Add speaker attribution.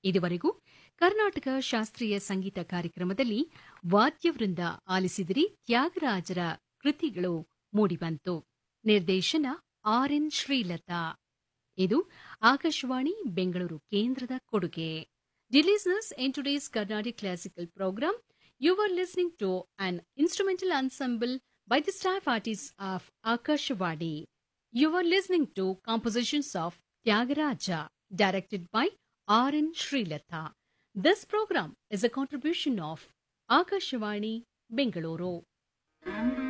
Speaker 1: ಇದುವರೆಗೂ ಕರ್ನಾಟಕ ಶಾಸ್ತ್ರೀಯ ಸಂಗೀತ ಕಾರ್ಯಕ್ರಮದಲ್ಲಿ ವಾದ್ಯವೃಂದ ಆಲಿಸಿದಿರಿ ತ್ಯಾಗರಾಜರ ಕೃತಿಗಳು ಮೂಡಿಬಂತು ನಿರ್ದೇಶನ ಆರ್ ಎನ್ ಶ್ರೀಲತಾ ಇದು ಆಕಾಶವಾಣಿ ಬೆಂಗಳೂರು ಕೇಂದ್ರದ ಕೊಡುಗೆ Dear listeners, in today's Carnatic classical program, you were listening to an instrumental ensemble by the staff artists of Akashvadi. You were listening to compositions of Tyagaraja, directed by R. N. Srilata. This program is a contribution of Akashvani, Bengaluru.